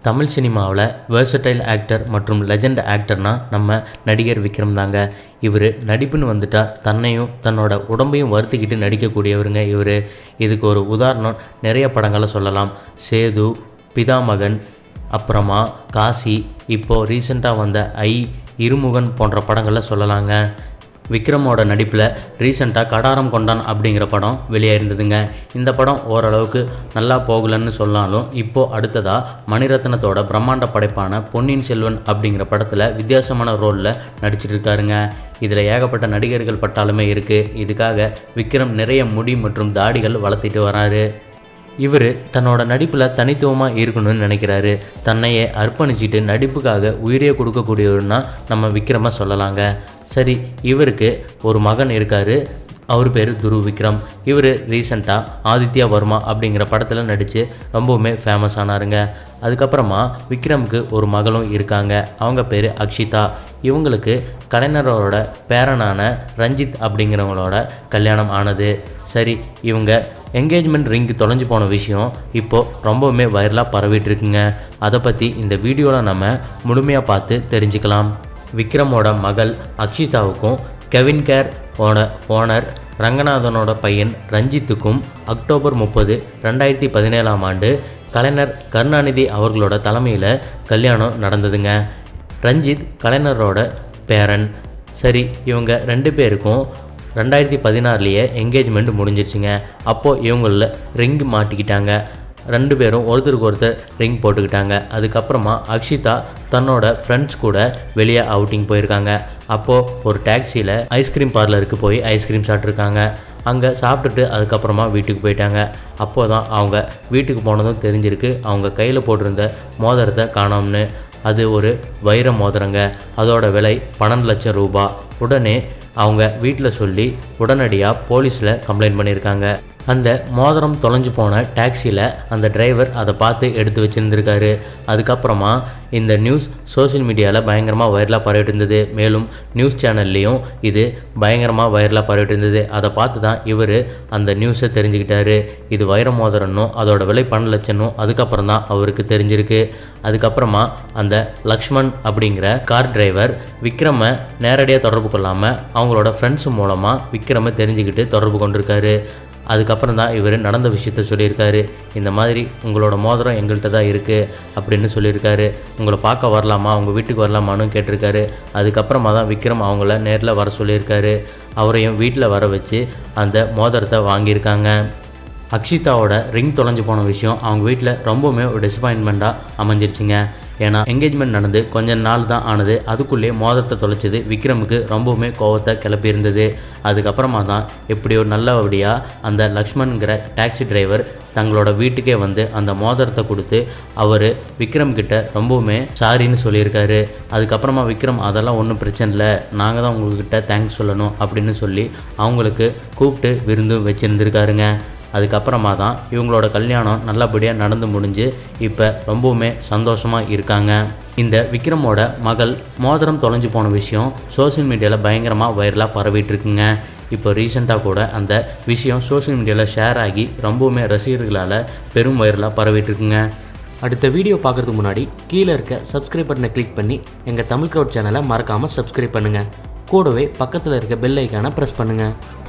தமிழ் சினிமாவில் versatile actor மற்றும் legend ஆக்டர்னா நம்ம நடிகர் விக்ரம் தாங்க இவர் நடிப்புன்னு வந்துட்டா தன்னையும் தன்னோட உடம்பையும் வருத்திக்கிட்டு நடிக்கக்கூடியவருங்க இவர் இதுக்கு ஒரு உதாரணம் நிறைய படங்களை சொல்லலாம் சேது பிதாமகன் அப்புறமா காசி இப்போது ரீசெண்டாக வந்த ஐ இருமுகன் போன்ற படங்களை சொல்லலாங்க விக்ரமோட நடிப்பில் ரீசெண்டாக கடாரம் கொண்டான் அப்படிங்கிற படம் வெளியாயிருந்ததுங்க இந்த படம் ஓரளவுக்கு நல்லா போகலன்னு சொன்னாலும் இப்போது அடுத்ததாக மணிரத்னத்தோட பிரம்மாண்ட படைப்பான பொன்னியின் செல்வன் அப்படிங்கிற படத்தில் வித்தியாசமான ரோலில் நடிச்சிட்டு இருக்காருங்க இதில் ஏகப்பட்ட நடிகர்கள் பட்டாலுமே இருக்குது இதுக்காக விக்ரம் நிறைய முடி மற்றும் தாடிகள் வளர்த்திட்டு வராரு இவர் தன்னோட நடிப்பில் தனித்துவமாக இருக்கணும்னு நினைக்கிறாரு தன்னையே அர்ப்பணிச்சிட்டு நடிப்புக்காக உயிரையே கொடுக்கக்கூடியவர்னா நம்ம விக்ரம சொல்லலாங்க சரி இவருக்கு ஒரு மகன் இருக்கார் அவர் பேர் துரு விக்ரம் இவர் ரீசண்டாக ஆதித்யா வர்மா அப்படிங்கிற படத்தில் நடித்து ரொம்பவுமே ஃபேமஸ் ஆனாருங்க அதுக்கப்புறமா விக்ரமுக்கு ஒரு மகளும் இருக்காங்க அவங்க பேர் அக்ஷிதா இவங்களுக்கு கலைஞரோட பேரனான ரஞ்சித் அப்படிங்கிறவங்களோட கல்யாணம் ஆனது சரி இவங்க என்கேஜ்மெண்ட் ரிங் தொலைஞ்சு போன விஷயம் இப்போது ரொம்பவுமே வைரலாக பரவிட்டு இருக்குங்க அதை பற்றி இந்த வீடியோவில் நம்ம முழுமையாக பார்த்து தெரிஞ்சுக்கலாம் விக்ரமோட மகள் அக்ஷிதாவுக்கும் கெவின் கேர் ஓன ஓனர் ரங்கநாதனோட பையன் ரஞ்சித்துக்கும் அக்டோபர் முப்பது ரெண்டாயிரத்தி பதினேழாம் ஆண்டு கலைஞர் கருணாநிதி அவர்களோட தலைமையில் கல்யாணம் நடந்ததுங்க ரஞ்சித் கலைஞரோட பேரன் சரி இவங்க ரெண்டு பேருக்கும் ரெண்டாயிரத்தி பதினாறுலேயே என்கேஜ்மெண்ட் முடிஞ்சிருச்சுங்க அப்போது இவங்களில் ரிங் மாட்டிக்கிட்டாங்க ரெண்டு பேரும் ஒருத்தருக்கு ஒருத்தர் ரிங் போட்டுக்கிட்டாங்க அதுக்கப்புறமா அக்ஷிதா தன்னோட ஃப்ரெண்ட்ஸ் கூட வெளியே அவுட்டிங் போயிருக்காங்க அப்போது ஒரு டாக்ஸியில் ஐஸ்கிரீம் பார்லருக்கு போய் ஐஸ்கிரீம் சாப்பிட்ருக்காங்க அங்கே சாப்பிட்டுட்டு அதுக்கப்புறமா வீட்டுக்கு போயிட்டாங்க அப்போ தான் அவங்க வீட்டுக்கு போனதும் தெரிஞ்சிருக்கு அவங்க கையில் போட்டிருந்த மோதிரத்தை காணோம்னு அது ஒரு வைர மோதிரங்க அதோட விலை பன்னெண்டு லட்சம் ரூபா உடனே அவங்க வீட்டில் சொல்லி உடனடியாக போலீஸில் கம்ப்ளைண்ட் பண்ணியிருக்காங்க அந்த மோதிரம் தொலைஞ்சு போன டாக்ஸியில் அந்த டிரைவர் அதை பார்த்து எடுத்து வச்சுருந்துருக்காரு அதுக்கப்புறமா இந்த நியூஸ் சோஷியல் மீடியாவில் பயங்கரமாக வைரலாக பரவிட்டு இருந்தது மேலும் நியூஸ் சேனல்லையும் இது பயங்கரமாக வைரலாக பரவிட்டு இருந்தது அதை பார்த்து தான் இவர் அந்த நியூஸை தெரிஞ்சுக்கிட்டாரு இது வைர மோதிரம்னும் அதோட விலை பன்னெண்டு லட்சம்னும் அதுக்கப்புறம் தான் அவருக்கு தெரிஞ்சிருக்கு அதுக்கப்புறமா அந்த லக்ஷ்மண் அப்படிங்கிற கார் டிரைவர் விக்ரமை நேரடியாக தொடர்பு கொள்ளாமல் அவங்களோட ஃப்ரெண்ட்ஸ் மூலமாக விக்ரமை தெரிஞ்சுக்கிட்டு தொடர்பு கொண்டிருக்காரு அதுக்கப்புறம் தான் இவர் நடந்த விஷயத்த சொல்லியிருக்காரு இந்த மாதிரி உங்களோட மோதிரம் எங்கள்கிட்ட தான் இருக்குது அப்படின்னு சொல்லியிருக்காரு உங்களை பார்க்க வரலாமா உங்கள் வீட்டுக்கு வரலாமான்னு கேட்டிருக்காரு அதுக்கப்புறமா தான் விக்ரம் அவங்கள நேரில் வர சொல்லியிருக்காரு அவரையும் வீட்டில் வர வச்சு அந்த மோதிரத்தை வாங்கியிருக்காங்க அக்ஷிதாவோட ரிங் தொலைஞ்சு போன விஷயம் அவங்க வீட்டில் ரொம்பவுமே ஒரு டிசப்பாயின்மெண்ட்டாக அமைஞ்சிருச்சுங்க ஏன்னா என்கேஜ்மெண்ட் நடந்து கொஞ்ச நாள் தான் ஆனது அதுக்குள்ளேயே மோதிரத்தை தொலைச்சது விக்ரமுக்கு ரொம்பவுமே கோவத்தை கிளப்பியிருந்தது அதுக்கப்புறமா தான் எப்படியோ நல்லபடியாக அந்த லக்ஷ்மண்ங்கிற டாக்ஸி டிரைவர் தங்களோட வீட்டுக்கே வந்து அந்த மோதிரத்தை கொடுத்து அவர் விக்ரம் கிட்ட ரொம்பவுமே சாரின்னு சொல்லியிருக்காரு அதுக்கப்புறமா விக்ரம் அதெல்லாம் ஒன்றும் பிரச்சனை இல்லை நாங்கள் தான் உங்ககிட்ட தேங்க்ஸ் சொல்லணும் அப்படின்னு சொல்லி அவங்களுக்கு கூப்பிட்டு விருந்தும் வச்சுருந்துருக்காருங்க அதுக்கப்புறமா தான் இவங்களோட கல்யாணம் நல்லபடியாக நடந்து முடிஞ்சு இப்போ ரொம்பவுமே சந்தோஷமாக இருக்காங்க இந்த விக்ரமோட மகள் மோதிரம் தொலைஞ்சு போன விஷயம் சோஷியல் மீடியாவில் பயங்கரமாக வைரலாக பரவிட்டு இருக்குங்க இப்போ ரீசெண்டாக கூட அந்த விஷயம் சோஷியல் மீடியாவில் ஷேர் ஆகி ரொம்பவுமே ரசிகர்களால் பெரும் வைரலாக பரவிட்டு இருக்குங்க அடுத்த வீடியோ பார்க்குறதுக்கு முன்னாடி கீழே இருக்க சப்ஸ்கிரைப் பட்டனை கிளிக் பண்ணி எங்கள் தமிழ் க்ரௌட் சேனலை மறக்காமல் சப்ஸ்கிரைப் பண்ணுங்கள் கூடவே பக்கத்தில் இருக்க பெல் ஐக்கானை ப்ரெஸ் பண்ணுங்கள்